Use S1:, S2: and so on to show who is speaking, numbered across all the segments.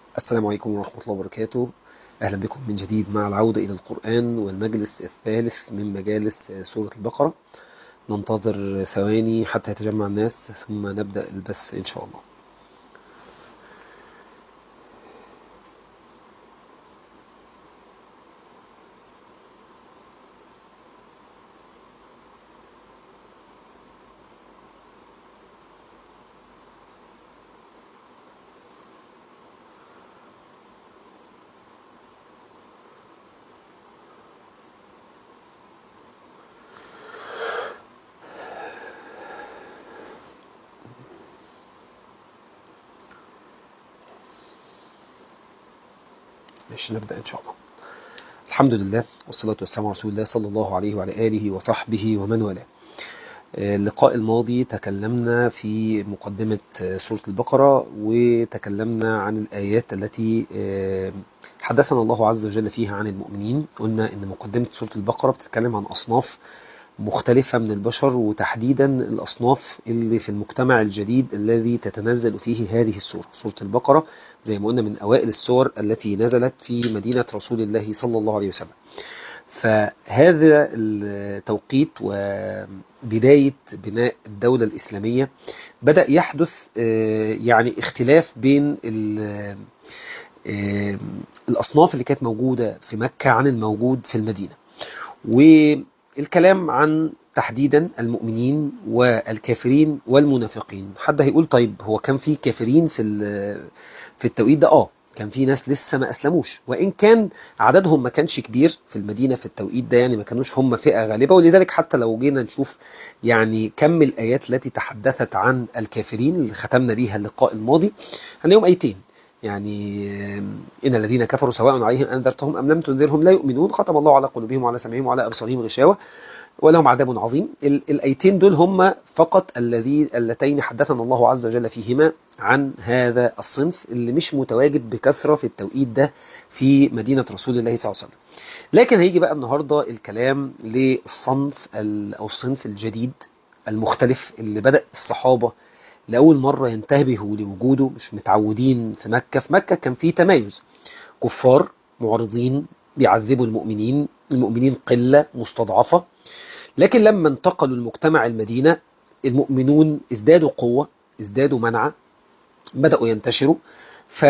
S1: السلام عليكم ورحمة الله وبركاته أهلا بكم من جديد مع العودة إلى القرآن والمجلس الثالث من مجالس سورة البقرة ننتظر ثواني حتى يتجمع الناس ثم نبدأ البث إن شاء الله ماشي نبدأ إن شاء الله الحمد لله والصلاة والسلام على رسول الله صلى الله عليه وعلى آله وصحبه ومن والاه اللقاء الماضي تكلمنا في مقدمة سورة البقرة وتكلمنا عن الآيات التي حدثنا الله عز وجل فيها عن المؤمنين قلنا أن مقدمة سورة البقرة بتتكلم عن أصناف مختلفة من البشر وتحديدا الأصناف اللي في المجتمع الجديد الذي تتنزل فيه هذه السورة سورة البقرة زي ما قلنا من أوائل السور التي نزلت في مدينة رسول الله صلى الله عليه وسلم فهذا التوقيت وبداية بناء الدولة الإسلامية بدأ يحدث يعني اختلاف بين الأصناف اللي كانت موجودة في مكة عن الموجود في المدينة والكلام عن تحديدا المؤمنين والكافرين والمنافقين حد هيقول طيب هو كان في كافرين في في التوقيت ده اه كان في ناس لسه ما اسلموش وان كان عددهم ما كانش كبير في المدينه في التوقيت ده يعني ما كانوش هم فئه غالبه ولذلك حتى لو جينا نشوف يعني كم الايات التي تحدثت عن الكافرين اللي ختمنا بيها اللقاء الماضي هنلاقيهم ايتين يعني إن الذين كفروا سواء عليهم أنذرتهم أم لم تنذرهم لا يؤمنون ختم الله على قلوبهم وعلى سمعهم وعلى أبصارهم غشاوة ولهم عذاب عظيم الأيتين دول هم فقط الذي اللتين حدثنا الله عز وجل فيهما عن هذا الصنف اللي مش متواجد بكثرة في التوقيت ده في مدينة رسول الله صلى الله عليه وسلم لكن هيجي بقى النهاردة الكلام للصنف أو الصنف الجديد المختلف اللي بدأ الصحابة لأول مرة ينتبهوا لوجوده مش متعودين في مكة في مكة كان في تمايز كفار معرضين بيعذبوا المؤمنين المؤمنين قلة مستضعفة لكن لما انتقلوا المجتمع المدينة المؤمنون ازدادوا قوة ازدادوا منعة بدأوا ينتشروا ف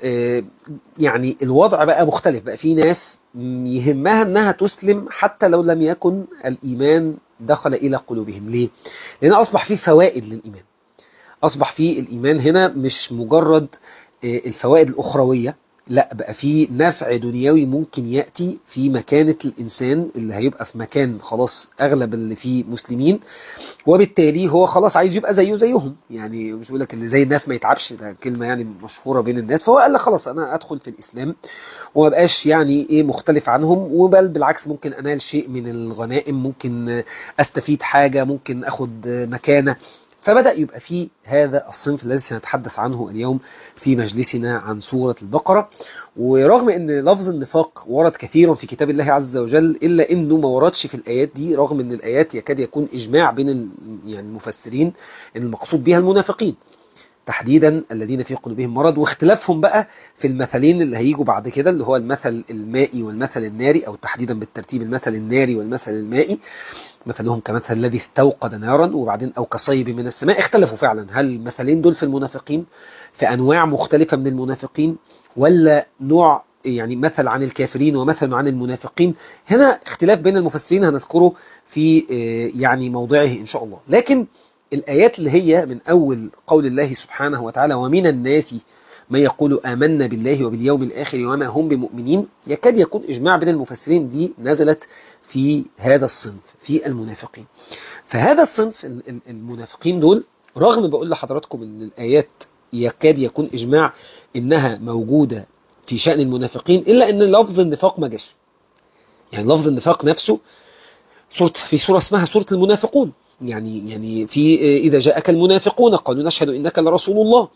S1: يعني الوضع بقى مختلف بقى في ناس يهمها انها تسلم حتى لو لم يكن الايمان دخل الى قلوبهم ليه لان اصبح فيه فوائد للايمان أصبح فيه الإيمان هنا مش مجرد الفوائد الأخروية لا بقى فيه نفع دنيوي ممكن يأتي في مكانة الإنسان اللي هيبقى في مكان خلاص أغلب اللي فيه مسلمين وبالتالي هو خلاص عايز يبقى زيه زيهم يعني مش بقول لك اللي زي الناس ما يتعبش ده كلمة يعني مشهورة بين الناس فهو قال لك خلاص أنا أدخل في الإسلام وما بقاش يعني إيه مختلف عنهم وبل بالعكس ممكن أنال شيء من الغنائم ممكن أستفيد حاجة ممكن أخد مكانة فبدأ يبقى في هذا الصنف الذي سنتحدث عنه اليوم في مجلسنا عن سورة البقرة ورغم ان لفظ النفاق ورد كثيرا في كتاب الله عز وجل إلا أنه ما وردش في الآيات دي رغم أن الآيات يكاد يكون إجماع بين يعني المفسرين أن المقصود بها المنافقين تحديدا الذين في قلوبهم مرض واختلافهم بقى في المثلين اللي هيجوا بعد كده اللي هو المثل المائي والمثل الناري او تحديدا بالترتيب المثل الناري والمثل المائي مثلهم كمثل الذي استوقد نارا وبعدين او كصيب من السماء اختلفوا فعلا هل المثلين دول في المنافقين في انواع مختلفة من المنافقين ولا نوع يعني مثل عن الكافرين ومثل عن المنافقين هنا اختلاف بين المفسرين هنذكره في يعني موضعه ان شاء الله لكن الآيات اللي هي من أول قول الله سبحانه وتعالى ومن الناس من يقول آمنا بالله وباليوم الآخر وما هم بمؤمنين يكاد يكون إجماع بين المفسرين دي نزلت في هذا الصنف في المنافقين فهذا الصنف المنافقين دول رغم بقول لحضراتكم ان الآيات يكاد يكون إجماع إنها موجودة في شأن المنافقين إلا أن لفظ النفاق ما جاش يعني لفظ النفاق نفسه سورة في سورة اسمها سورة المنافقون يعني يعني في إذا جاءك المنافقون قالوا نشهد إنك لرسول الله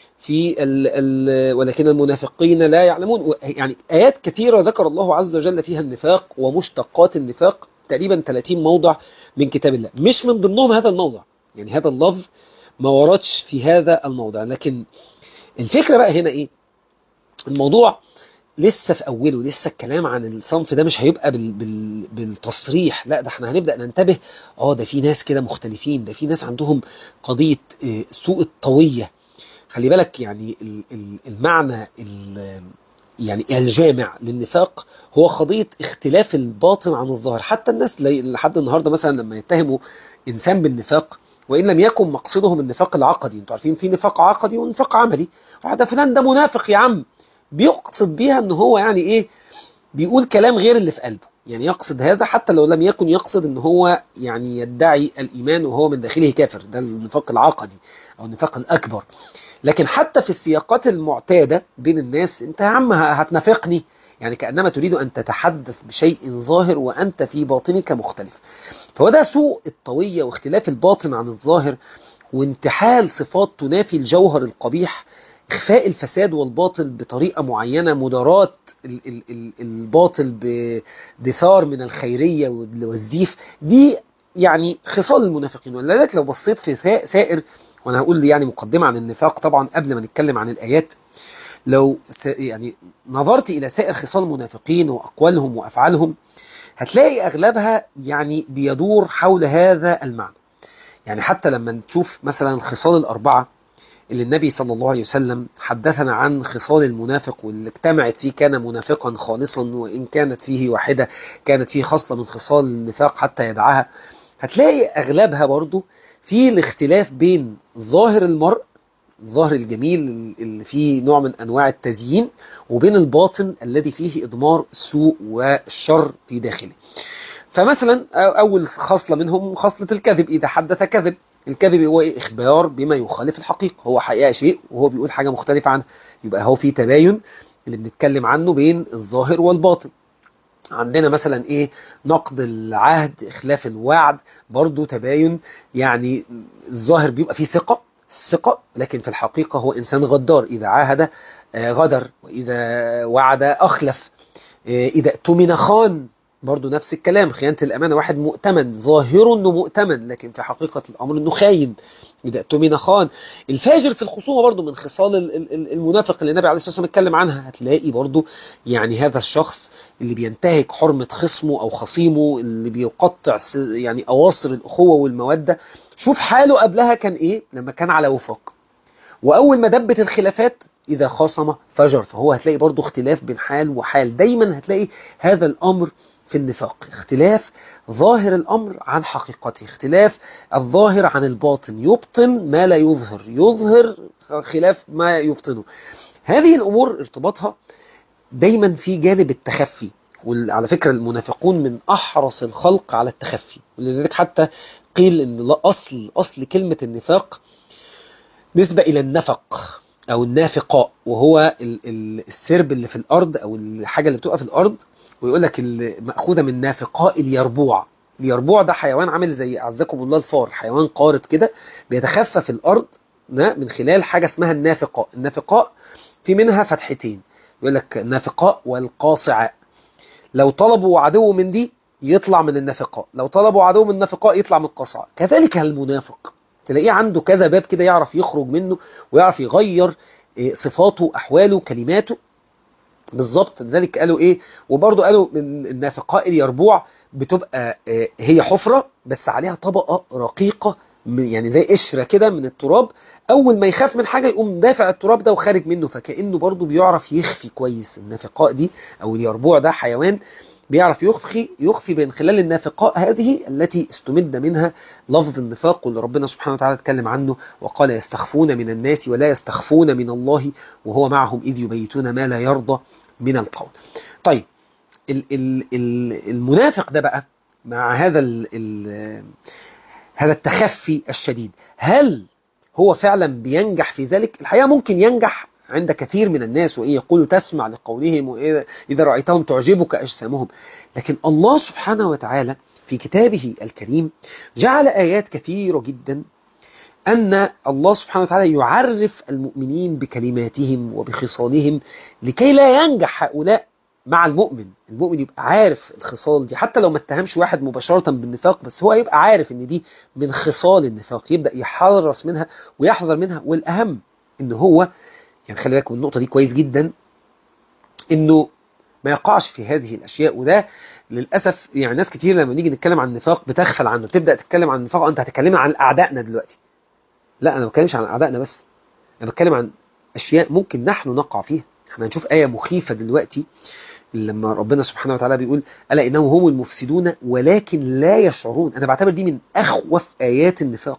S1: في ال ال ولكن المنافقين لا يعلمون يعني آيات كثيرة ذكر الله عز وجل فيها النفاق ومشتقات النفاق تقريبا 30 موضع من كتاب الله مش من ضمنهم هذا الموضع يعني هذا اللفظ ما وردش في هذا الموضع لكن الفكرة بقى هنا إيه الموضوع لسه في اوله لسه الكلام عن الصنف ده مش هيبقى بال بال بالتصريح لا ده احنا هنبدا ننتبه اه ده في ناس كده مختلفين ده في ناس عندهم قضيه آه، سوء الطويه خلي بالك يعني ال- ال- المعنى ال- يعني الجامع للنفاق هو قضيه اختلاف الباطن عن الظاهر حتى الناس لي- لحد النهارده مثلا لما يتهموا انسان بالنفاق وان لم يكن مقصدهم النفاق العقدي انتوا عارفين في نفاق عقدي ونفاق عملي واحد فلان ده منافق يا عم بيقصد بيها ان هو يعني ايه بيقول كلام غير اللي في قلبه يعني يقصد هذا حتى لو لم يكن يقصد ان هو يعني يدعي الايمان وهو من داخله كافر ده النفاق العقدي او النفاق الاكبر لكن حتى في السياقات المعتاده بين الناس انت يا عم هتنافقني يعني كانما تريد ان تتحدث بشيء ظاهر وانت في باطنك مختلف فهو ده سوء الطويه واختلاف الباطن عن الظاهر وانتحال صفات تنافي الجوهر القبيح إخفاء الفساد والباطل بطريقة معينة مداراة ال- ال- ال- الباطل بدثار من الخيرية والزيف دي يعني خصال المنافقين ولذلك لو بصيت في سا- سائر وانا هقول يعني مقدمة عن النفاق طبعا قبل ما نتكلم عن الآيات لو س- يعني نظرت إلى سائر خصال المنافقين وأقوالهم وأفعالهم هتلاقي أغلبها يعني بيدور حول هذا المعنى يعني حتى لما تشوف مثلا الخصال الأربعة اللي النبي صلى الله عليه وسلم حدثنا عن خصال المنافق واللي اجتمعت فيه كان منافقا خالصا وإن كانت فيه واحدة كانت فيه خصلة من خصال النفاق حتى يدعها هتلاقي أغلبها برضو في الاختلاف بين ظاهر المرء الظاهر الجميل اللي فيه نوع من أنواع التزيين وبين الباطن الذي فيه إضمار السوء والشر في داخله فمثلا أول خصلة منهم خصلة الكذب إذا حدث كذب الكذب هو إيه؟ إخبار بما يخالف الحقيقة هو حقيقة شيء وهو بيقول حاجة مختلفة عنه يبقى هو في تباين اللي بنتكلم عنه بين الظاهر والباطن عندنا مثلا ايه نقد العهد اخلاف الوعد برضو تباين يعني الظاهر بيبقى فيه ثقة ثقة لكن في الحقيقة هو انسان غدار اذا عاهد آه، غدر واذا وعد اخلف آه، اذا اؤتمن خان برضو نفس الكلام خيانة الأمانة واحد مؤتمن ظاهره أنه مؤتمن لكن في حقيقة الأمر أنه خاين إذا اؤتمن خان الفاجر في الخصومة برضو من خصال ال- ال- ال- المنافق اللي النبي عليه الصلاة والسلام اتكلم عنها هتلاقي برضو يعني هذا الشخص اللي بينتهك حرمة خصمه أو خصيمه اللي بيقطع س- يعني أواصر الأخوة والمودة شوف حاله قبلها كان إيه لما كان على وفاق وأول ما دبت الخلافات إذا خاصم فجر فهو هتلاقي برضو اختلاف بين حال وحال دايما هتلاقي هذا الأمر في النفاق اختلاف ظاهر الأمر عن حقيقته اختلاف الظاهر عن الباطن يبطن ما لا يظهر يظهر خلاف ما يبطنه هذه الأمور ارتباطها دايما في جانب التخفي وعلى فكرة المنافقون من أحرص الخلق على التخفي ولذلك حتى قيل أن لا أصل أصل كلمة النفاق نسبة إلى النفق أو النافقاء وهو ال- ال- السرب اللي في الأرض أو الحاجة اللي بتبقى في الأرض ويقول لك ال- مأخوذة من نافقاء اليربوع اليربوع ده حيوان عامل زي أعزكم الله الفار حيوان قارد كده بيتخفى في الأرض نا- من خلال حاجة اسمها النافقاء النافقاء في منها فتحتين يقول لك النافقاء والقاصعاء لو طلبوا عدو من دي يطلع من النافقاء لو طلبوا عدو من النافقاء يطلع من القاصعاء كذلك المنافق تلاقيه عنده كذا باب كده يعرف يخرج منه ويعرف يغير إيه، صفاته أحواله كلماته بالظبط لذلك قالوا ايه وبرضه قالوا من النافقاء اليربوع بتبقى آه، هي حفرة بس عليها طبقة رقيقة من- يعني زي قشرة كده من التراب اول ما يخاف من حاجة يقوم دافع التراب ده وخارج منه فكأنه برضه بيعرف يخفي كويس النافقاء دي او اليربوع ده حيوان بيعرف يخفي يخفي من خلال النافقاء هذه التي استمد منها لفظ النفاق واللي ربنا سبحانه وتعالى اتكلم عنه وقال يستخفون من الناس ولا يستخفون من الله وهو معهم إذ يبيتون ما لا يرضى من القول طيب ال ال ال المنافق ده بقى مع هذا ال ال هذا التخفي الشديد هل هو فعلا بينجح في ذلك الحقيقة ممكن ينجح عند كثير من الناس وإن يقولوا تسمع لقولهم وإذا إذا رأيتهم تعجبك أجسامهم لكن الله سبحانه وتعالى في كتابه الكريم جعل آيات كثيرة جدا أن الله سبحانه وتعالى يعرف المؤمنين بكلماتهم وبخصالهم لكي لا ينجح هؤلاء مع المؤمن المؤمن يبقى عارف الخصال دي حتى لو ما اتهمش واحد مباشرة بالنفاق بس هو يبقى عارف ان دي من خصال النفاق يبدأ يحرص منها ويحذر منها والأهم ان هو يعني خلي بالك من النقطة دي كويس جدا انه ما يقعش في هذه الاشياء وده للاسف يعني ناس كتير لما نيجي نتكلم عن النفاق بتغفل عنه بتبدا تتكلم عن النفاق انت هتتكلم عن اعدائنا دلوقتي لا انا ما بتكلمش عن اعدائنا بس انا بتكلم عن اشياء ممكن نحن نقع فيها احنا هنشوف ايه مخيفه دلوقتي لما ربنا سبحانه وتعالى بيقول الا انهم هم المفسدون ولكن لا يشعرون انا بعتبر دي من اخوف ايات النفاق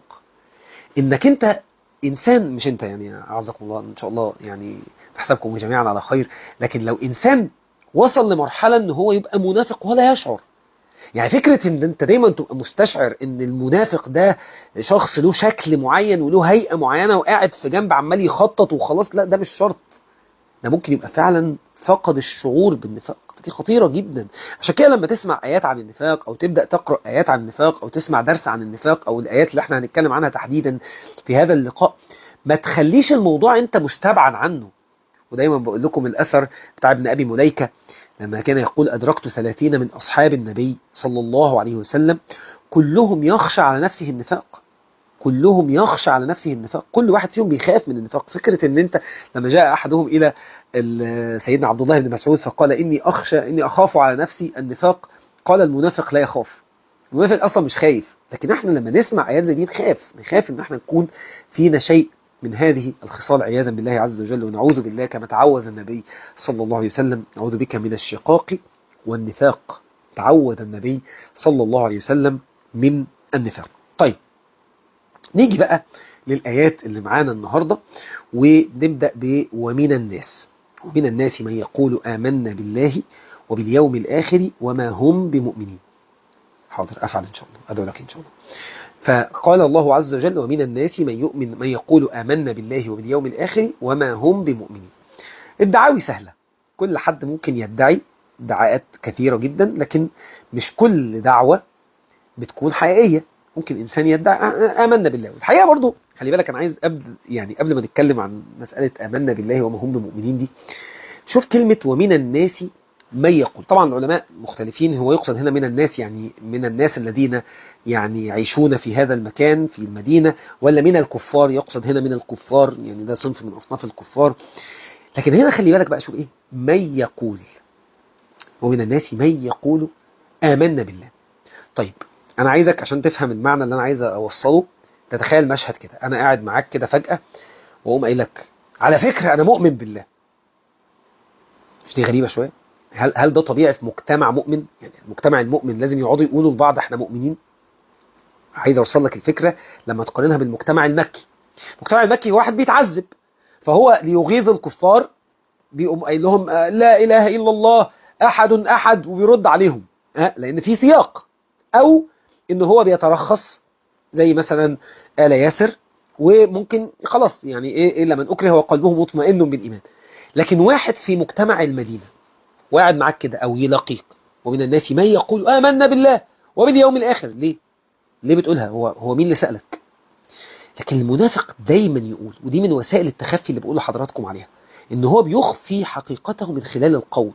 S1: انك انت انسان مش انت يعني اعزكم الله ان شاء الله يعني نحسبكم جميعا على خير لكن لو انسان وصل لمرحله ان هو يبقى منافق ولا يشعر يعني فكرة ان انت دايما تبقى مستشعر ان المنافق ده شخص له شكل معين وله هيئة معينة وقاعد في جنب عمال يخطط وخلاص لا ده مش شرط ده ممكن يبقى فعلا فقد الشعور بالنفاق دي خطيرة جدا عشان كده لما تسمع آيات عن النفاق أو تبدأ تقرأ آيات عن النفاق أو تسمع درس عن النفاق أو الآيات اللي احنا هنتكلم عنها تحديدا في هذا اللقاء ما تخليش الموضوع أنت مستبعد عنه ودايما بقول لكم الأثر بتاع ابن أبي مليكة لما كان يقول أدركت ثلاثين من أصحاب النبي صلى الله عليه وسلم كلهم يخشى على نفسه النفاق كلهم يخشى على نفسه النفاق كل واحد فيهم بيخاف من النفاق فكرة ان انت لما جاء احدهم الى سيدنا عبد الله بن مسعود فقال اني اخشى اني اخاف على نفسي النفاق قال المنافق لا يخاف المنافق اصلا مش خايف لكن احنا لما نسمع ايات زي دي نخاف نخاف ان احنا نكون فينا شيء من هذه الخصال عياذا بالله عز وجل ونعوذ بالله كما تعوذ النبي صلى الله عليه وسلم نعوذ بك من الشقاق والنفاق تعوذ النبي صلى الله عليه وسلم من النفاق طيب نيجي بقى للآيات اللي معانا النهاردة ونبدأ ب ومن الناس ومن الناس من يقول آمنا بالله وباليوم الآخر وما هم بمؤمنين حاضر أفعل إن شاء الله أدعو لك إن شاء الله فقال الله عز وجل ومن الناس من يؤمن من يقول آمنا بالله وباليوم الآخر وما هم بمؤمنين الدعاوي سهلة كل حد ممكن يدعي دعاءات كثيرة جدا لكن مش كل دعوة بتكون حقيقية ممكن إنسان يدعي آمنا بالله والحقيقة برضو خلي بالك أنا عايز قبل يعني قبل ما نتكلم عن مسألة آمنا بالله وما هم بمؤمنين دي شوف كلمة ومن الناس من يقول طبعا العلماء مختلفين هو يقصد هنا من الناس يعني من الناس الذين يعني يعيشون في هذا المكان في المدينة ولا من الكفار يقصد هنا من الكفار يعني ده صنف من أصناف الكفار لكن هنا خلي بالك بقى شوف إيه من يقول ومن الناس من يقول آمنا بالله طيب أنا عايزك عشان تفهم المعنى اللي أنا عايز أوصله تتخيل مشهد كده أنا قاعد معاك كده فجأة وأقوم قايل لك على فكرة أنا مؤمن بالله مش دي غريبة شوية هل هل ده طبيعي في مجتمع مؤمن يعني المجتمع المؤمن لازم يقعدوا يقولوا لبعض احنا مؤمنين عايز اوصل لك الفكره لما تقارنها بالمجتمع المكي المجتمع المكي واحد بيتعذب فهو ليغيظ الكفار بيقوم قايل لهم لا اله الا الله احد احد وبيرد عليهم لان في سياق او ان هو بيترخص زي مثلا آل ياسر وممكن خلاص يعني ايه الا من اكره وقلبه مطمئن بالايمان لكن واحد في مجتمع المدينه وقاعد معاك كده او يلاقيك ومن الناس من يقول آمنا بالله وباليوم الآخر ليه ليه بتقولها هو هو مين اللي سألك لكن المنافق دايما يقول ودي من وسائل التخفي اللي بقول لحضراتكم عليها ان هو بيخفي حقيقته من خلال القول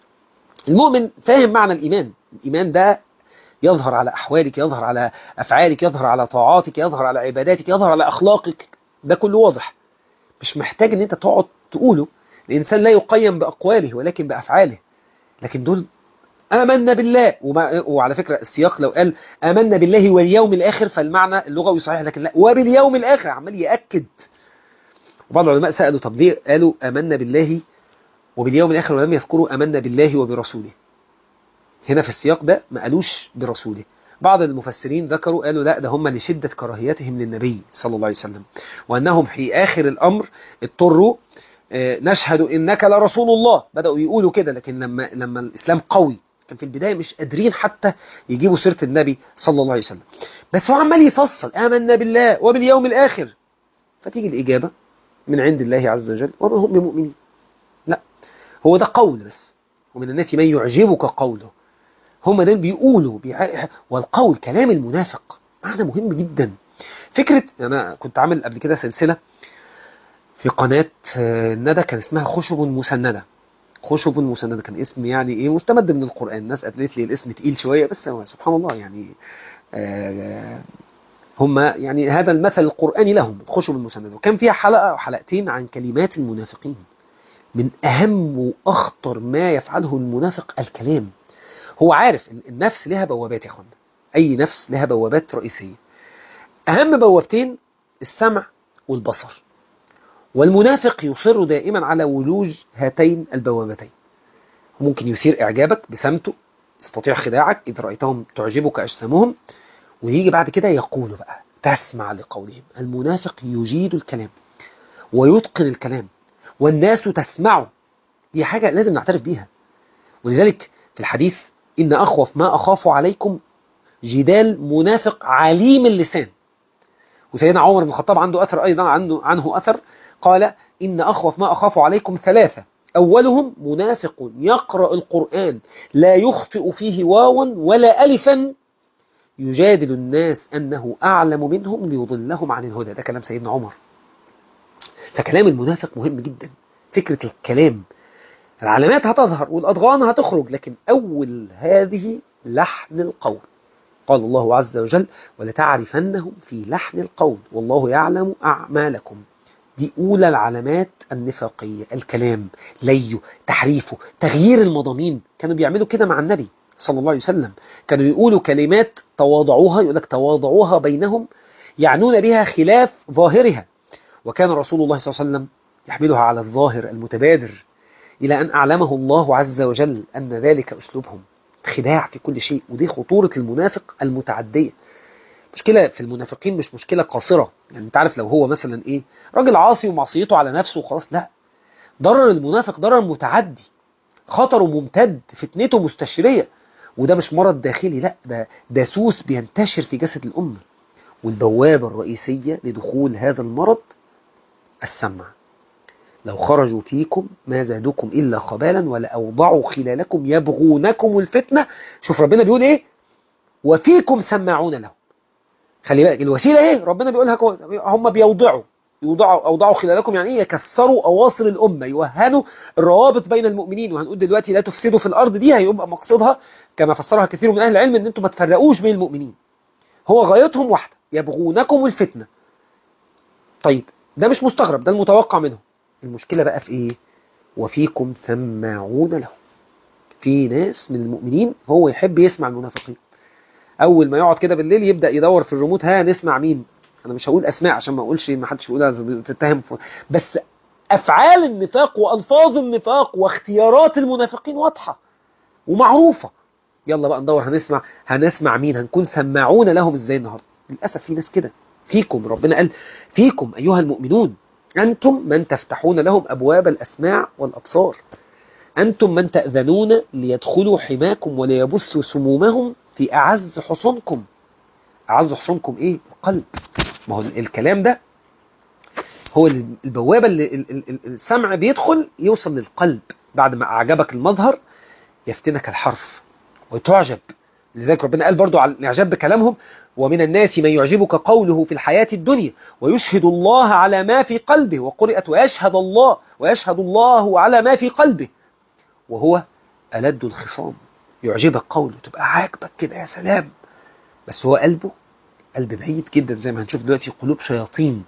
S1: المؤمن فاهم معنى الإيمان الإيمان ده يظهر على أحوالك يظهر على أفعالك يظهر على طاعاتك يظهر على عباداتك يظهر على أخلاقك ده كله واضح مش محتاج ان انت تقعد تقوله الإنسان لا يقيم بأقواله ولكن بأفعاله لكن دول آمنا بالله وما وعلى فكرة السياق لو قال آمنا بالله واليوم الآخر فالمعنى اللغوي صحيح لكن لا وباليوم الآخر عمال يأكد وبعض العلماء سألوا طب ليه قالوا آمنا بالله وباليوم الآخر ولم يذكروا آمنا بالله وبرسوله هنا في السياق ده ما قالوش برسوله بعض المفسرين ذكروا قالوا لا ده هم لشدة كراهيتهم للنبي صلى الله عليه وسلم وأنهم في آخر الأمر اضطروا نشهد إنك لرسول الله بدأوا يقولوا كده لكن لما لما الإسلام قوي كان في البداية مش قادرين حتى يجيبوا سيرة النبي صلى الله عليه وسلم بس هو عمال يفصل آمنا بالله وباليوم الآخر فتيجي الإجابة من عند الله عز وجل وما هم بمؤمنين لا هو ده قول بس ومن الناس من يعجبك قوله هم دول بيقولوا بيع... والقول كلام المنافق معنى مهم جدا فكرة أنا كنت عامل قبل كده سلسلة في قناة ندى كان اسمها خشب مسندة خشب مسندة كان اسم يعني ايه مستمد من القرآن الناس قالت لي الاسم تقيل شوية بس هو سبحان الله يعني هم يعني هذا المثل القرآني لهم الخشب المسندة وكان فيها حلقة أو حلقتين عن كلمات المنافقين من أهم وأخطر ما يفعله المنافق الكلام هو عارف النفس لها بوابات يا اخوانا أي نفس لها بوابات رئيسية أهم بوابتين السمع والبصر والمنافق يصر دائما على ولوج هاتين البوابتين ممكن يثير إعجابك بسمته يستطيع خداعك إذا رأيتهم تعجبك أجسامهم ويجي بعد كده يقول بقى تسمع لقولهم المنافق يجيد الكلام ويتقن الكلام والناس تسمعه دي حاجة لازم نعترف بيها ولذلك في الحديث إن أخوف ما أخاف عليكم جدال منافق عليم اللسان وسيدنا عمر بن الخطاب عنده أثر أيضا عنه, عنه أثر قال إن أخوف ما أخاف عليكم ثلاثة أولهم منافق يقرأ القرآن لا يخطئ فيه واوا ولا ألفا يجادل الناس أنه أعلم منهم ليضلهم عن الهدى ده كلام سيدنا عمر فكلام المنافق مهم جدا فكرة الكلام العلامات هتظهر والأضغان هتخرج لكن أول هذه لحن القول قال الله عز وجل ولتعرفنهم في لحن القول والله يعلم أعمالكم دي أولى العلامات النفاقية الكلام ليه تحريفه تغيير المضامين كانوا بيعملوا كده مع النبي صلى الله عليه وسلم كانوا يقولوا كلمات تواضعوها يقول لك تواضعوها بينهم يعنون بها خلاف ظاهرها وكان رسول الله صلى الله عليه وسلم يحملها على الظاهر المتبادر إلى أن أعلمه الله عز وجل أن ذلك أسلوبهم خداع في كل شيء ودي خطورة المنافق المتعدية مشكلة في المنافقين مش مشكلة قاصرة يعني انت عارف لو هو مثلا ايه راجل عاصي ومعصيته على نفسه وخلاص لا ضرر المنافق ضرر متعدي خطره ممتد فتنته مستشرية وده مش مرض داخلي لا ده ده سوس بينتشر في جسد الأمة والبوابة الرئيسية لدخول هذا المرض السمع لو خرجوا فيكم ما زادوكم إلا خبالا ولا أوضعوا خلالكم يبغونكم الفتنة شوف ربنا بيقول إيه وفيكم سماعون لهم خلي بالك الوسيلة إيه ربنا بيقولها هم بيوضعوا يوضعوا أوضعوا خلالكم يعني إيه يكسروا أواصر الأمة يوهنوا الروابط بين المؤمنين وهنقول دلوقتي لا تفسدوا في الأرض دي هيبقى مقصودها كما فسرها كثير من أهل العلم إن أنتم ما تفرقوش بين المؤمنين هو غايتهم واحدة يبغونكم الفتنة طيب ده مش مستغرب ده المتوقع منهم المشكلة بقى في ايه وفيكم سماعون له في ناس من المؤمنين هو يحب يسمع المنافقين اول ما يقعد كده بالليل يبدأ يدور في الريموت ها نسمع مين انا مش هقول اسماء عشان ما اقولش ما حدش يقولها تتهم بس افعال النفاق والفاظ النفاق واختيارات المنافقين واضحة ومعروفة يلا بقى ندور هنسمع هنسمع مين هنكون سماعون لهم ازاي النهارده للاسف في ناس كده فيكم ربنا قال فيكم ايها المؤمنون أنتم من تفتحون لهم أبواب الأسماع والأبصار أنتم من تأذنون ليدخلوا حماكم وليبثوا سمومهم في أعز حصونكم أعز حصونكم إيه؟ القلب ما هو الكلام ده هو البوابة اللي السمع بيدخل يوصل للقلب بعد ما أعجبك المظهر يفتنك الحرف وتعجب لذلك ربنا قال برضو على الإعجاب بكلامهم ومن الناس من يعجبك قوله في الحياة الدنيا ويشهد الله على ما في قلبه وقرئت ويشهد الله ويشهد الله على ما في قلبه وهو ألد الخصام يعجبك قوله تبقى عاجبك كده يا سلام بس هو قلبه قلب بعيد جدا زي ما هنشوف دلوقتي قلوب شياطين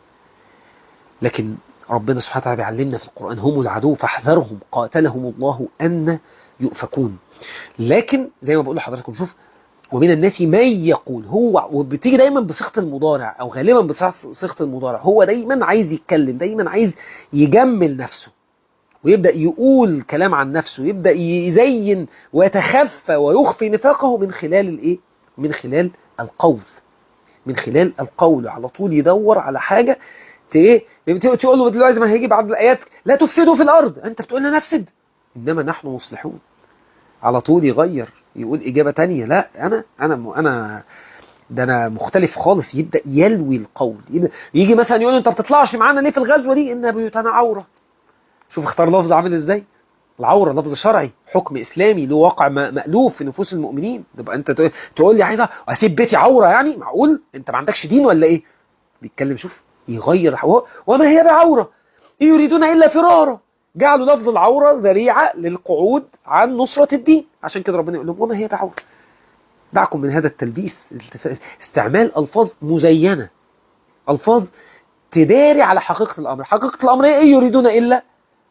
S1: لكن ربنا سبحانه وتعالى بيعلمنا في القرآن هم العدو فاحذرهم قاتلهم الله أن يؤفكون لكن زي ما بقول لحضراتكم شوف ومن الناس من يقول هو وبتيجي دايما بصيغه المضارع او غالبا بصيغه المضارع هو دايما عايز يتكلم دايما عايز يجمل نفسه ويبدا يقول كلام عن نفسه يبدا يزين ويتخفى ويخفي نفاقه من خلال الايه من خلال القول من خلال القول على طول يدور على حاجه ايه تقول له دلوقتي ما هيجي بعض الايات لا تفسدوا في الارض انت بتقول لنا نفسد انما نحن مصلحون على طول يغير يقول إجابة تانية لا أنا أنا أنا ده أنا مختلف خالص يبدأ يلوي القول يبدأ يجي مثلا يقول أنت بتطلعش معانا ليه في الغزوة دي إن بيوتنا عورة شوف اختار لفظ عامل إزاي العورة لفظ شرعي حكم إسلامي له واقع مألوف في نفوس المؤمنين تبقى أنت تقول لي عايزة أسيب بيتي عورة يعني معقول أنت ما عندكش دين ولا إيه بيتكلم شوف يغير وما هي بعورة إيه يريدون إلا فرارا جعلوا لفظ العورة ذريعة للقعود عن نصرة الدين عشان كده ربنا يقول لهم وما هي بعورة دعكم من هذا التلبيس استعمال ألفاظ مزينة ألفاظ تداري على حقيقة الأمر حقيقة الأمر إيه يريدون إلا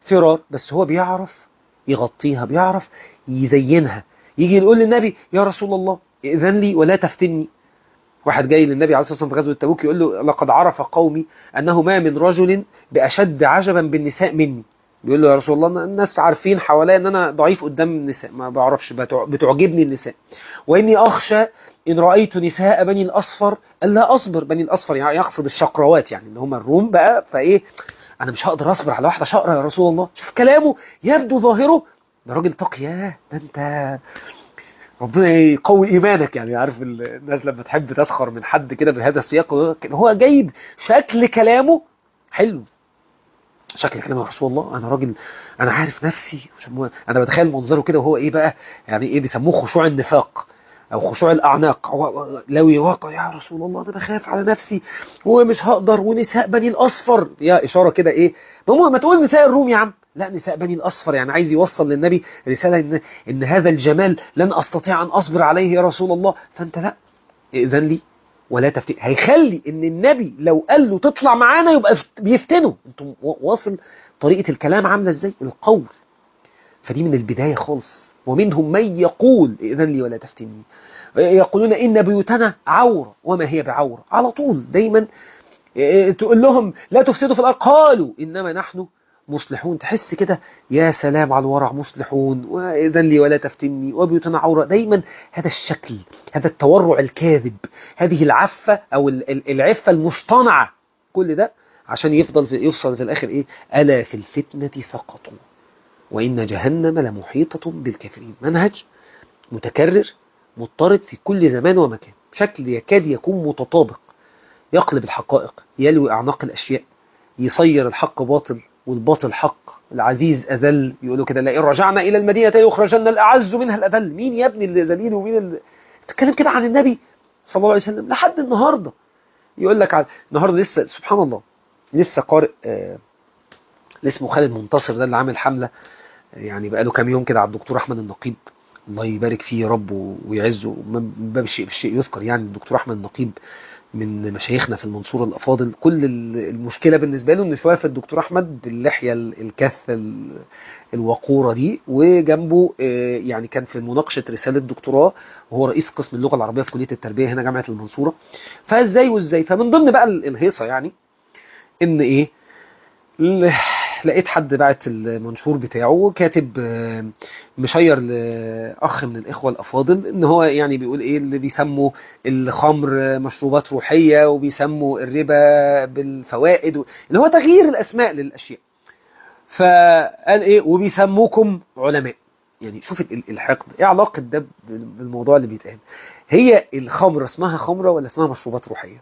S1: فرار بس هو بيعرف يغطيها بيعرف يزينها يجي يقول للنبي يا رسول الله ائذن لي ولا تفتني واحد جاي للنبي عليه الصلاه والسلام في غزوه تبوك يقول له لقد عرف قومي انه ما من رجل باشد عجبا بالنساء مني بيقول له يا رسول الله الناس عارفين حواليا ان انا ضعيف قدام النساء ما بعرفش بتعجبني النساء واني اخشى ان رايت نساء بني الاصفر الا اصبر بني الاصفر يعني يقصد الشقروات يعني اللي هم الروم بقى فايه انا مش هقدر اصبر على واحده شقره يا رسول الله شوف كلامه يبدو ظاهره ده راجل تقي ياه ده انت ربنا يقوي ايمانك يعني عارف الناس لما تحب تسخر من حد كده بهذا السياق هو جايب شكل كلامه حلو شكل كلام يا رسول الله انا راجل انا عارف نفسي انا بتخيل منظره كده وهو ايه بقى يعني ايه بيسموه خشوع النفاق او خشوع الاعناق لو يواقع يا رسول الله انا بخاف على نفسي ومش هقدر ونساء بني الاصفر يا اشاره كده ايه ما ما تقول نساء الروم يا عم لا نساء بني الاصفر يعني عايز يوصل للنبي رساله ان ان هذا الجمال لن استطيع ان اصبر عليه يا رسول الله فانت لا ائذن لي ولا تفتن هيخلي ان النبي لو قال له تطلع معانا يبقى بيفتنه انتم واصل طريقه الكلام عامله ازاي القول فدي من البدايه خالص ومنهم من يقول ائذن لي ولا تفتني يقولون ان بيوتنا عوره وما هي بعوره على طول دايما تقول لهم لا تفسدوا في الارض قالوا انما نحن مصلحون تحس كده يا سلام على الورع مصلحون وإذن لي ولا تفتني وبيوتنا عورة دايما هذا الشكل هذا التورع الكاذب هذه العفة أو العفة المصطنعة كل ده عشان يفضل في يفصل في الآخر إيه ألا في الفتنة سقطوا وإن جهنم لمحيطة بالكافرين منهج متكرر مضطرد في كل زمان ومكان بشكل يكاد يكون متطابق يقلب الحقائق يلوي أعناق الأشياء يصير الحق باطل والباطل حق العزيز أذل يقولوا كده لئن رجعنا إلى المدينة يخرجن الأعز منها الأذل مين يا ابني اللي ذليل ومين اللي تتكلم كده عن النبي صلى الله عليه وسلم لحد النهاردة يقول لك عن... النهاردة لسه سبحان الله لسه قارئ آه... اللي اسمه خالد منتصر ده اللي عامل حملة يعني بقاله كام يوم كده على الدكتور أحمد النقيب الله يبارك فيه يا رب ويعزه من باب الشيء بالشيء يذكر يعني الدكتور أحمد النقيب من مشايخنا في المنصورة الأفاضل كل المشكلة بالنسبة له إن شوية في الدكتور أحمد باللحية الكثة الوقورة دي وجنبه يعني كان في مناقشة رسالة دكتوراه وهو رئيس قسم اللغة العربية في كلية التربية هنا جامعة المنصورة فازاي وازاي فمن ضمن بقى الهيصة يعني إن إيه لقيت حد بعت المنشور بتاعه كاتب مشير لأخ من الإخوة الأفاضل إن هو يعني بيقول إيه اللي بيسموا الخمر مشروبات روحية وبيسموا الربا بالفوائد اللي هو تغيير الأسماء للأشياء فقال إيه وبيسموكم علماء يعني شوف الحقد إيه علاقة ده بالموضوع اللي بيتقال هي الخمر اسمها خمرة ولا اسمها مشروبات روحية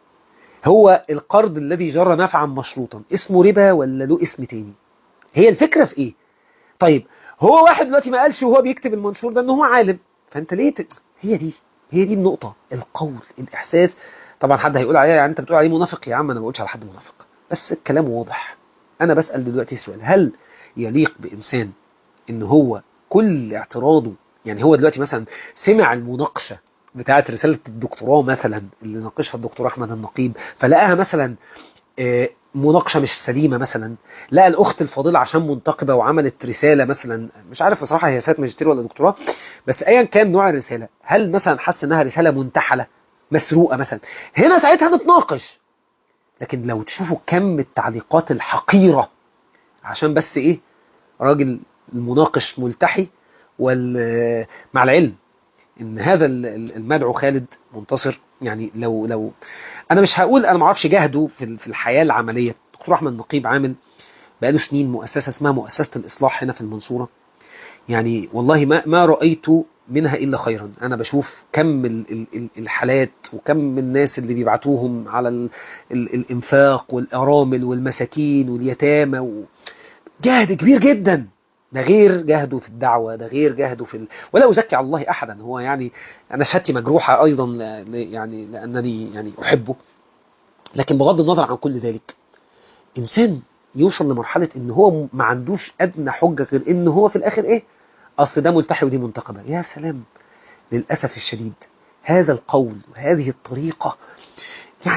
S1: هو القرض الذي جرى نفعا مشروطا اسمه ربا ولا له اسم تاني هي الفكرة في ايه طيب هو واحد دلوقتي ما قالش وهو بيكتب المنشور ده ان هو عالم فانت ليه ت... هي دي هي دي النقطة القول الاحساس طبعا حد هيقول عليها يعني انت بتقول عليه منافق يا عم انا ما بقولش على حد منافق بس الكلام واضح انا بسأل دلوقتي سؤال هل يليق بانسان ان هو كل اعتراضه يعني هو دلوقتي مثلا سمع المناقشة بتاعت رسالة الدكتوراه مثلا اللي ناقشها الدكتور أحمد النقيب فلقاها مثلا مناقشة مش سليمة مثلا لقى الأخت الفاضلة عشان منتقبة وعملت رسالة مثلا مش عارف بصراحة هي رسالة ماجستير ولا دكتوراه بس أيا كان نوع الرسالة هل مثلا حس إنها رسالة منتحلة مسروقة مثلا هنا ساعتها نتناقش لكن لو تشوفوا كم التعليقات الحقيرة عشان بس إيه راجل المناقش ملتحي وال مع العلم ان هذا المدعو خالد منتصر يعني لو لو انا مش هقول انا ما اعرفش جهده في في الحياه العمليه دكتور احمد نقيب عامل بقاله سنين مؤسسه اسمها مؤسسه الاصلاح هنا في المنصوره يعني والله ما ما رايت منها الا خيرا انا بشوف كم الحالات وكم الناس اللي بيبعتوهم على ال ال الانفاق والارامل والمساكين واليتامى و... جهد كبير جدا ده غير جهده في الدعوة ده غير جهده في ال... ولا أزكي على الله أحدا هو يعني أنا شهادتي مجروحة أيضا ل... يعني لأنني يعني أحبه لكن بغض النظر عن كل ذلك إنسان يوصل لمرحلة إن هو ما عندوش أدنى حجة غير إن هو في الآخر إيه أصل ده ملتحي ودي منتقبة يا سلام للأسف الشديد هذا القول وهذه الطريقة يعني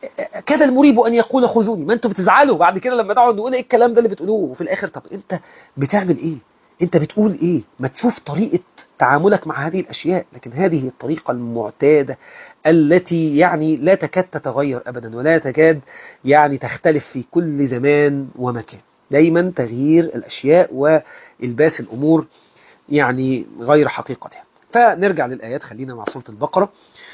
S1: كاد المريب ان يقول خذوني ما انتوا بتزعلوا بعد كده لما تقعدوا نقول ايه الكلام ده اللي بتقولوه وفي الاخر طب انت بتعمل ايه انت بتقول ايه ما تشوف طريقة تعاملك مع هذه الاشياء لكن هذه الطريقة المعتادة التي يعني لا تكاد تتغير ابدا ولا تكاد يعني تختلف في كل زمان ومكان دايما تغيير الاشياء والباس الامور يعني غير حقيقتها فنرجع للايات خلينا مع سورة البقرة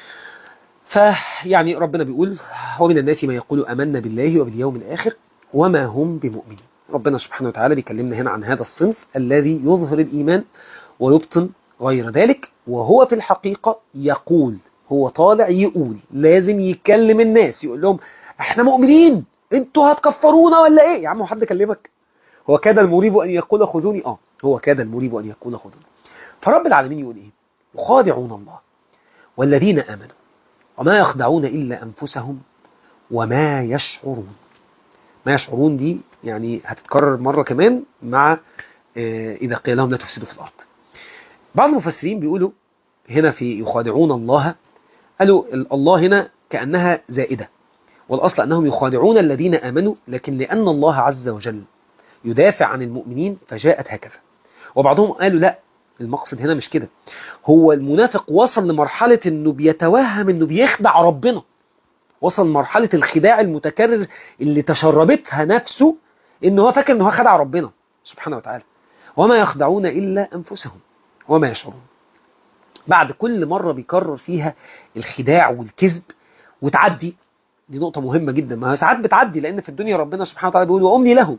S1: فيعني ربنا بيقول ومن الناس من يقول امنا بالله وباليوم الاخر وما هم بمؤمنين ربنا سبحانه وتعالى بيكلمنا هنا عن هذا الصنف الذي يظهر الإيمان ويبطن غير ذلك وهو في الحقيقة يقول هو طالع يقول لازم يكلم الناس يقول لهم احنا مؤمنين انتوا هتكفرونا ولا ايه يا عم حد كلمك هو كاد المريب ان يقول خذوني اه هو كاد المريب ان يقول خذوني فرب العالمين يقول ايه يخادعون الله والذين امنوا وما يخدعون الا انفسهم وما يشعرون ما يشعرون دي يعني هتتكرر مرة كمان مع إذا قيل لهم لا تفسدوا في الأرض بعض المفسرين بيقولوا هنا في يخادعون الله قالوا الله هنا كأنها زائدة والأصل أنهم يخادعون الذين آمنوا لكن لأن الله عز وجل يدافع عن المؤمنين فجاءت هكذا وبعضهم قالوا لا المقصد هنا مش كده هو المنافق وصل لمرحلة أنه بيتوهم أنه بيخدع ربنا وصل مرحلة الخداع المتكرر اللي تشربتها نفسه ان هو فاكر ان هو خدع ربنا سبحانه وتعالى وما يخدعون الا انفسهم وما يشعرون بعد كل مرة بيكرر فيها الخداع والكذب وتعدي دي نقطة مهمة جدا ما ساعات بتعدي لان في الدنيا ربنا سبحانه وتعالى بيقول واملي لهم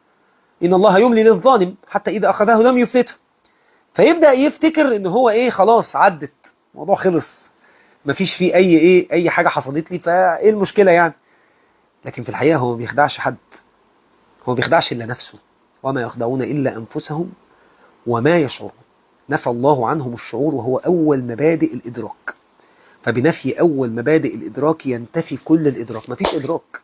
S1: ان الله يملي للظالم حتى اذا اخذه لم يفلته فيبدأ يفتكر ان هو ايه خلاص عدت الموضوع خلص مفيش فيه اي ايه اي حاجة حصلت لي فايه المشكلة يعني لكن في الحقيقة هو ما بيخدعش حد هو ما بيخدعش الا نفسه وما يخدعون الا انفسهم وما يشعرون نفى الله عنهم الشعور وهو اول مبادئ الادراك فبنفي اول مبادئ الادراك ينتفي كل الادراك مفيش ادراك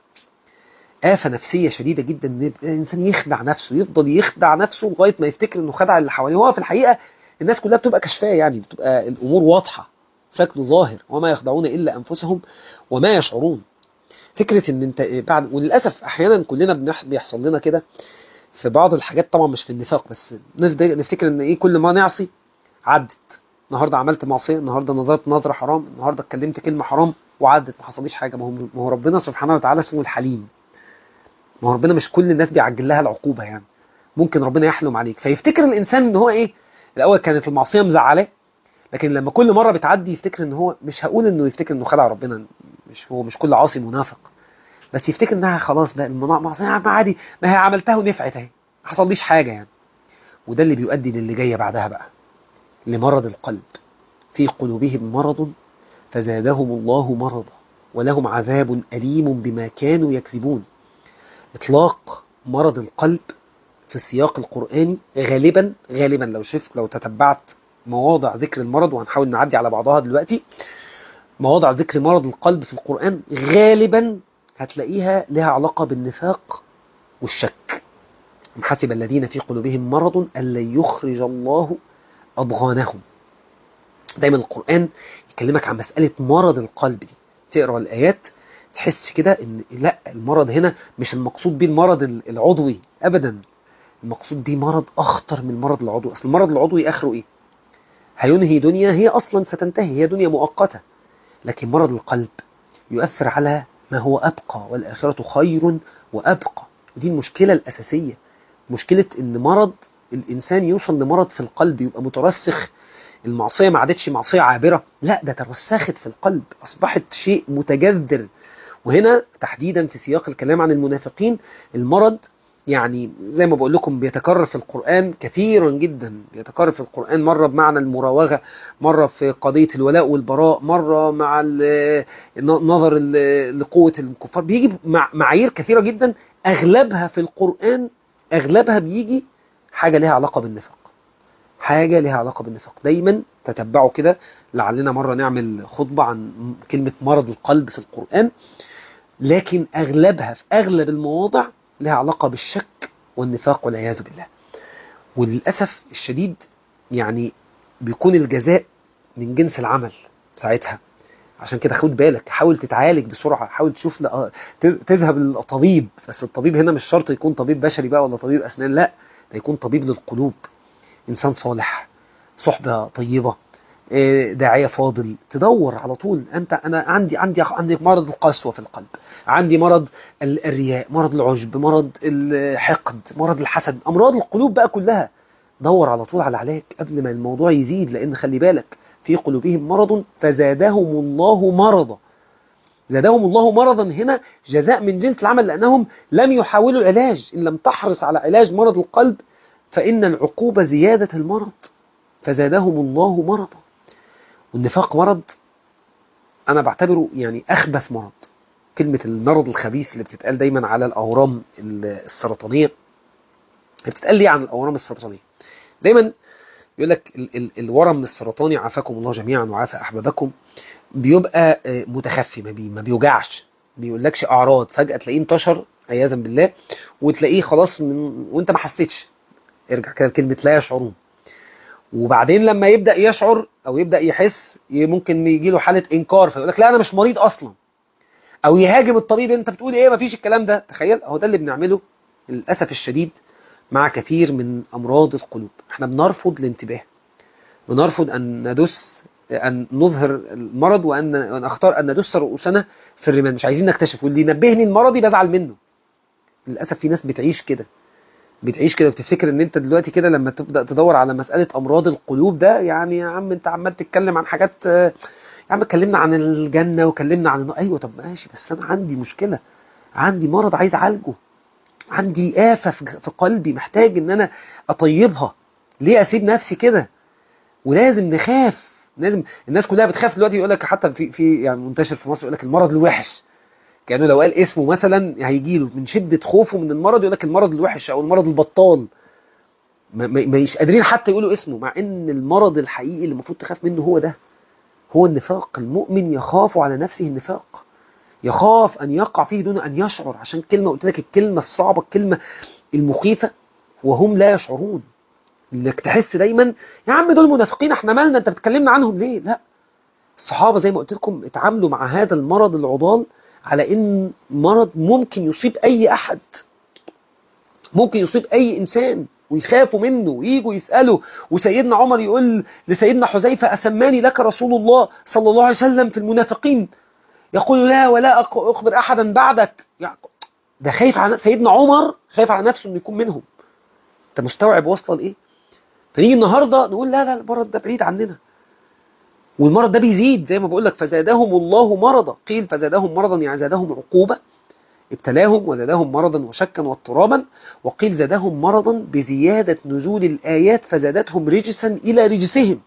S1: آفة نفسية شديدة جدا ان الانسان يخدع نفسه يفضل يخدع نفسه لغاية ما يفتكر انه خدع اللي حواليه هو في الحقيقة الناس كلها بتبقى كشفاه يعني بتبقى الامور واضحة شكله ظاهر وما يخدعون إلا أنفسهم وما يشعرون فكرة ان انت بعد وللأسف احيانا كلنا بيحصل لنا كده في بعض الحاجات طبعا مش في النفاق بس نفتكر ان ايه كل ما نعصي عدت النهاردة عملت معصية النهاردة نظرت نظرة حرام النهاردة اتكلمت كلمة حرام وعدت ما حصليش حاجة ما هو ما هو ربنا سبحانه وتعالى اسمه الحليم ما هو ربنا مش كل الناس بيعجل لها العقوبة يعني ممكن ربنا يحلم عليك فيفتكر الإنسان ان هو ايه الأول كانت المعصية مزعلاه لكن لما كل مرة بتعدي يفتكر ان هو مش هقول انه يفتكر انه خدع ربنا مش هو مش كل عاصي منافق بس يفتكر انها خلاص بقى المعصية عادي ما هي عملتها ونفعت اهي ما حصليش حاجة يعني وده اللي بيؤدي للي جاية بعدها بقى لمرض القلب في قلوبهم مرض فزادهم الله مرضا ولهم عذاب أليم بما كانوا يكذبون إطلاق مرض القلب في السياق القرآني غالبا غالبا لو شفت لو تتبعت مواضع ذكر المرض وهنحاول نعدي على بعضها دلوقتي مواضع ذكر مرض القلب في القرآن غالبا هتلاقيها لها علاقة بالنفاق والشك أم حسب الذين في قلوبهم مرض أن لن يخرج الله أضغانهم دايما القرآن يكلمك عن مسألة مرض القلب دي تقرأ الآيات تحس كده ان لا المرض هنا مش المقصود بيه المرض العضوي ابدا المقصود بيه مرض اخطر من المرض العضوي اصل المرض العضوي اخره ايه هينهي دنيا هي اصلا ستنتهي هي دنيا مؤقتة لكن مرض القلب يؤثر على ما هو ابقى والاخرة خير وابقى ودي المشكلة الاساسية مشكلة ان مرض الانسان يوصل لمرض في القلب يبقى مترسخ المعصية ما عادتش معصية عابرة لا ده ترسخت في القلب أصبحت شيء متجذر وهنا تحديدا في سياق الكلام عن المنافقين المرض يعني زي ما بقول لكم بيتكرر في القرآن كثيرا جدا بيتكرر في القرآن مرة بمعنى المراوغة مرة في قضية الولاء والبراء مرة مع النظر لقوة الكفار بيجي معايير كثيرة جدا أغلبها في القرآن أغلبها بيجي حاجة لها علاقة بالنفاق حاجة لها علاقة بالنفاق دايما تتبعوا كده لعلنا مرة نعمل خطبة عن كلمة مرض القلب في القرآن لكن أغلبها في أغلب المواضع لها علاقة بالشك والنفاق والعياذ بالله وللأسف الشديد يعني بيكون الجزاء من جنس العمل ساعتها عشان كده خد بالك حاول تتعالج بسرعه حاول تشوف لأ... تذهب للطبيب بس الطبيب هنا مش شرط يكون طبيب بشري بقى ولا طبيب اسنان لا ده يكون طبيب للقلوب انسان صالح صحبه طيبه داعية فاضل تدور على طول انت انا عندي عندي عندي مرض القسوة في القلب عندي مرض الرياء مرض العجب مرض الحقد مرض الحسد امراض القلوب بقى كلها دور على طول على علاج قبل ما الموضوع يزيد لان خلي بالك في قلوبهم مرض فزادهم الله مرضا زادهم الله مرضا هنا جزاء من جنس العمل لانهم لم يحاولوا العلاج ان لم تحرص على علاج مرض القلب فان العقوبة زيادة المرض فزادهم الله مرضا والنفاق مرض أنا بعتبره يعني أخبث مرض كلمة المرض الخبيث اللي بتتقال دايما على الأورام السرطانية بتتقال ليه عن الأورام السرطانية دايما يقول لك ال ال الورم السرطاني عافاكم الله جميعا وعافى أحبابكم بيبقى متخفي ما, بي ما بيوجعش بيقولكش أعراض فجأة تلاقيه انتشر عياذا بالله وتلاقيه خلاص من وانت ما حسيتش ارجع كده لكلمة لا يشعرون وبعدين لما يبدا يشعر او يبدا يحس ممكن يجي له حاله انكار فيقول لك لا انا مش مريض اصلا او يهاجم الطبيب انت بتقول ايه مفيش الكلام ده تخيل هو ده اللي بنعمله للاسف الشديد مع كثير من امراض القلوب احنا بنرفض الانتباه بنرفض ان ندس ان نظهر المرض وان وان اختار ان ندس رؤوسنا في الرمال مش عايزين نكتشف واللي ينبهني المرضي بزعل منه للاسف في ناس بتعيش كده بتعيش كده وتفتكر ان انت دلوقتي كده لما تبدا تدور على مساله امراض القلوب ده يعني يا عم انت عمال تتكلم عن حاجات يا عم اتكلمنا عن الجنه وكلمنا عن ايوه طب ماشي بس انا عندي مشكله عندي مرض عايز اعالجه عندي آفة في قلبي محتاج ان انا اطيبها ليه اسيب نفسي كده ولازم نخاف لازم الناس كلها بتخاف دلوقتي يقول لك حتى في في يعني منتشر في مصر يقول لك المرض الوحش كانه لو قال اسمه مثلا هيجي له من شده خوفه من المرض يقول لك المرض الوحش او المرض البطال مش قادرين حتى يقولوا اسمه مع ان المرض الحقيقي اللي المفروض تخاف منه هو ده هو النفاق المؤمن يخاف على نفسه النفاق يخاف ان يقع فيه دون ان يشعر عشان كلمه قلت لك الكلمه الصعبه الكلمه المخيفه وهم لا يشعرون انك تحس دايما يا عم دول منافقين احنا مالنا انت بتكلمنا عنهم ليه لا الصحابه زي ما قلت لكم اتعاملوا مع هذا المرض العضال على ان مرض ممكن يصيب اي احد ممكن يصيب اي انسان ويخافوا منه وييجوا يسالوا وسيدنا عمر يقول لسيدنا حذيفه اسماني لك رسول الله صلى الله عليه وسلم في المنافقين يقول لا ولا اخبر احدا بعدك ده خايف على سيدنا عمر خايف على نفسه انه يكون منهم انت مستوعب واصله لايه فنيجي النهارده نقول لا لا المرض ده بعيد عننا والمرض ده بيزيد زي ما بقول لك فزادهم الله مرضا قيل فزادهم مرضا يعني زادهم عقوبة ابتلاهم وزادهم مرضا وشكا واضطرابا وقيل زادهم مرضا بزيادة نزول الآيات فزادتهم رجسا إلى رجسهم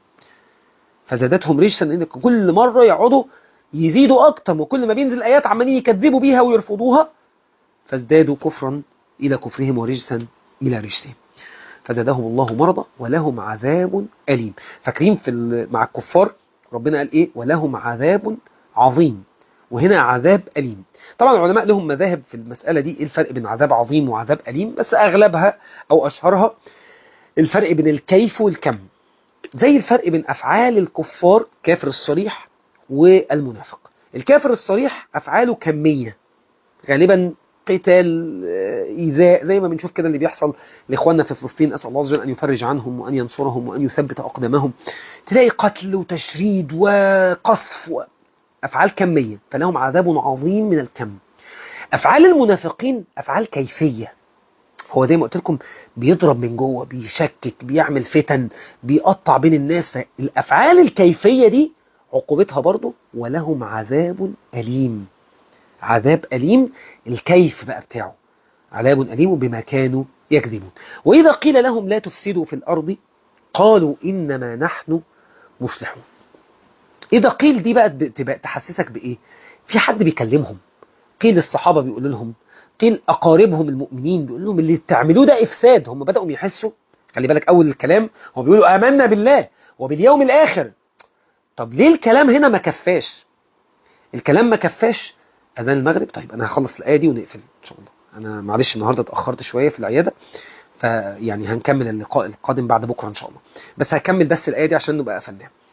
S1: فزادتهم رجسا إن كل مرة يقعدوا يزيدوا أكتر وكل ما بينزل الآيات عمالين يكذبوا بيها ويرفضوها فازدادوا كفرا إلى كفرهم ورجسا إلى رجسهم فزادهم الله مرضا ولهم عذاب أليم فاكرين في مع الكفار ربنا قال ايه ولهم عذاب عظيم وهنا عذاب أليم طبعا العلماء لهم مذاهب في المسألة دي ايه الفرق بين عذاب عظيم وعذاب أليم بس أغلبها أو أشهرها الفرق بين الكيف والكم زي الفرق بين أفعال الكفار كافر الصريح والمنافق الكافر الصريح أفعاله كمية غالبا قتال إيذاء زي ما بنشوف كده اللي بيحصل لإخواننا في فلسطين أسأل الله عز وجل أن يفرج عنهم وأن ينصرهم وأن يثبت أقدامهم تلاقي قتل وتشريد وقصف و... أفعال كمية فلهم عذاب عظيم من الكم أفعال المنافقين أفعال كيفية هو زي ما قلت لكم بيضرب من جوه بيشكك بيعمل فتن بيقطع بين الناس فالأفعال الكيفية دي عقوبتها برضه ولهم عذاب أليم عذاب أليم الكيف بقى بتاعه عذاب أليم بما كانوا يكذبون وإذا قيل لهم لا تفسدوا في الأرض قالوا إنما نحن مصلحون إذا قيل دي بقى تبقى تحسسك بإيه في حد بيكلمهم قيل الصحابة بيقول لهم قيل أقاربهم المؤمنين بيقول لهم اللي تعملوه ده إفساد هم بدأوا يحسوا خلي بالك أول الكلام هم بيقولوا آمنا بالله وباليوم الآخر طب ليه الكلام هنا ما كفاش الكلام ما كفاش اذان المغرب طيب انا هخلص الايه دي ونقفل ان شاء الله انا معلش النهارده اتاخرت شويه في العياده فيعني هنكمل اللقاء القادم بعد بكره ان شاء الله بس هكمل بس الايه دي عشان نبقى قفلناها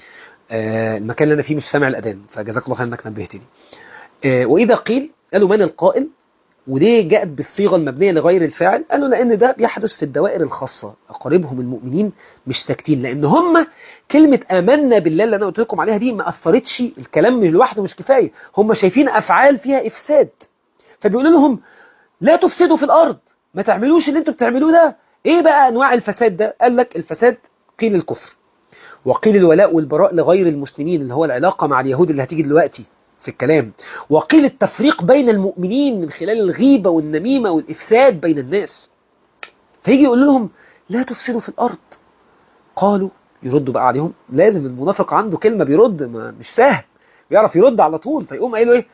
S1: آه المكان اللي انا فيه مش سامع الاذان فجزاك الله خير انك نبهتني آه واذا قيل قالوا من القائل ودي جاءت بالصيغه المبنيه لغير الفاعل قالوا لان ده بيحدث في الدوائر الخاصه اقاربهم المؤمنين مش ساكتين لان هم كلمه امنا بالله اللي انا قلت لكم عليها دي ما اثرتش الكلام مش لوحده مش كفايه هم شايفين افعال فيها افساد فبيقولوا لهم لا تفسدوا في الارض ما تعملوش اللي انتوا بتعملوه ده ايه بقى انواع الفساد ده قال لك الفساد قيل الكفر وقيل الولاء والبراء لغير المسلمين اللي هو العلاقه مع اليهود اللي هتيجي دلوقتي في الكلام وقيل التفريق بين المؤمنين من خلال الغيبة والنميمة والإفساد بين الناس فيجي يقول لهم لا تفسدوا في الأرض قالوا يردوا بقى عليهم لازم المنافق عنده كلمة بيرد ما مش سهل بيعرف يرد على طول فيقوم قايله ايه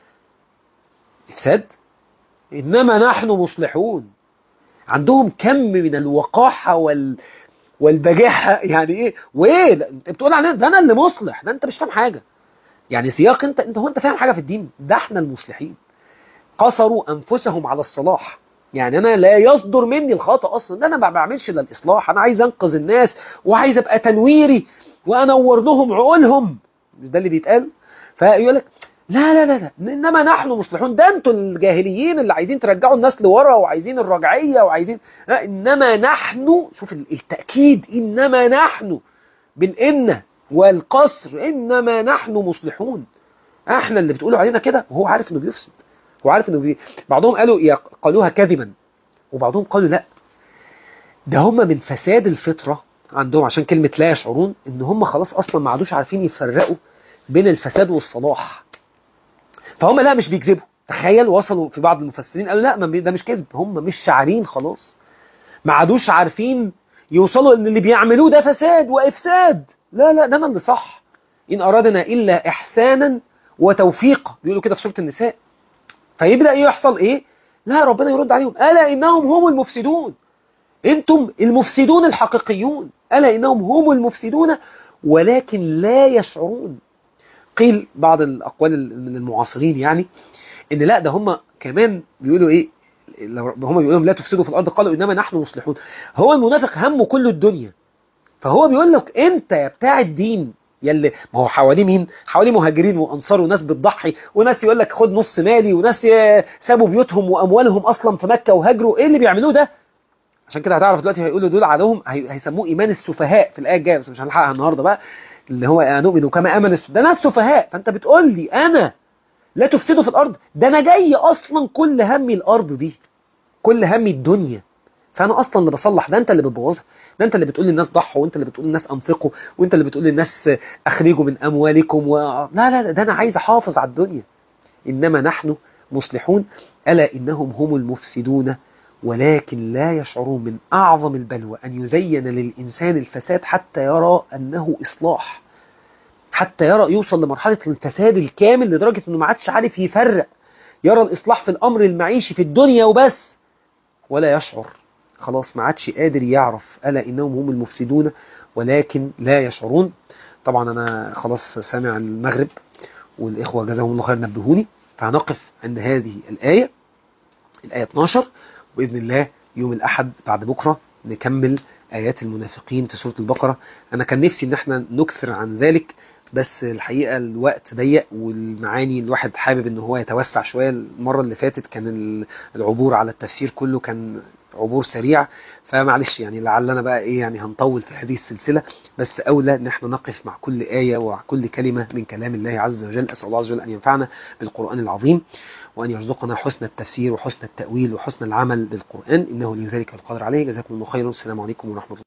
S1: إفساد إنما نحن مصلحون عندهم كم من الوقاحة وال والبجاحة يعني ايه وايه انت بتقول علينا ده انا اللي مصلح ده انت مش فاهم حاجة يعني سياق انت انت هو انت فاهم حاجه في الدين ده احنا المصلحين قصروا انفسهم على الصلاح يعني انا لا يصدر مني الخطا اصلا ده انا ما بعملش الا الاصلاح انا عايز انقذ الناس وعايز ابقى تنويري وانور لهم عقولهم مش ده اللي بيتقال فيقول لك لا لا لا لا انما نحن مصلحون ده انتوا الجاهليين اللي عايزين ترجعوا الناس لورا وعايزين الرجعيه وعايزين لا انما نحن شوف التاكيد انما نحن بالان والقصر إنما نحن مصلحون احنا اللي بتقولوا علينا كده وهو عارف انه بيفسد هو عارف انه بي... بعضهم قالوا قالوها كذبا وبعضهم قالوا لا ده هم من فساد الفطرة عندهم عشان كلمة لا يشعرون ان هم خلاص اصلا ما عادوش عارفين يفرقوا بين الفساد والصلاح فهم لا مش بيكذبوا تخيل وصلوا في بعض المفسرين قالوا لا ما ده مش كذب هم مش شاعرين خلاص ما عادوش عارفين يوصلوا ان اللي بيعملوه ده فساد وافساد لا لا ده انا اللي صح إن أرادنا إلا إحسانا وتوفيقا بيقولوا كده في سورة النساء فيبدأ يحصل إيه لا ربنا يرد عليهم ألا إنهم هم المفسدون أنتم المفسدون الحقيقيون ألا إنهم هم المفسدون ولكن لا يشعرون قيل بعض الأقوال من المعاصرين يعني إن لا ده هم كمان بيقولوا إيه هم بيقولوا لا تفسدوا في الأرض قالوا إنما نحن مصلحون هو المنافق همه كل الدنيا فهو بيقول لك انت يا بتاع الدين يلي ما هو حواليه مين حواليه مهاجرين وانصار وناس بتضحي وناس يقول لك خد نص مالي وناس سابوا بيوتهم واموالهم اصلا في مكه وهاجروا ايه اللي بيعملوه ده عشان كده هتعرف دلوقتي هيقولوا دول عدوهم هيسموه ايمان السفهاء في الايه الجايه بس مش هنلحقها النهارده بقى اللي هو نؤمن كما امن ده ناس سفهاء فانت بتقول لي انا لا تفسدوا في الارض ده انا جاي اصلا كل همي الارض دي كل همي الدنيا فانا اصلا اللي بصلح ده انت اللي بتبوظها ده انت اللي بتقول للناس ضحوا وانت اللي بتقول للناس انفقوا وانت اللي بتقول للناس اخرجوا من اموالكم و... لا لا ده انا عايز احافظ على الدنيا انما نحن مصلحون الا انهم هم المفسدون ولكن لا يشعرون من اعظم البلوى ان يزين للانسان الفساد حتى يرى انه اصلاح حتى يرى يوصل لمرحله الفساد الكامل لدرجه انه ما عادش عارف يفرق يرى الاصلاح في الامر المعيشي في الدنيا وبس ولا يشعر خلاص ما عادش قادر يعرف ألا إنهم هم المفسدون ولكن لا يشعرون طبعا أنا خلاص سامع المغرب والإخوة جزاهم الله خير نبهوني فهنقف عند هذه الآية الآية 12 وبإذن الله يوم الأحد بعد بكرة نكمل آيات المنافقين في سورة البقرة أنا كان نفسي إن احنا نكثر عن ذلك بس الحقيقة الوقت ضيق والمعاني الواحد حابب ان هو يتوسع شوية المرة اللي فاتت كان العبور على التفسير كله كان عبور سريع فمعلش يعني لعلنا بقى ايه يعني هنطول في هذه السلسلة بس اولى ان احنا نقف مع كل آية ومع كل كلمة من كلام الله عز وجل اسأل الله عز وجل ان ينفعنا بالقرآن العظيم وان يرزقنا حسن التفسير وحسن التأويل وحسن العمل بالقرآن انه لذلك القادر عليه جزاكم الله خيرا السلام عليكم ورحمة الله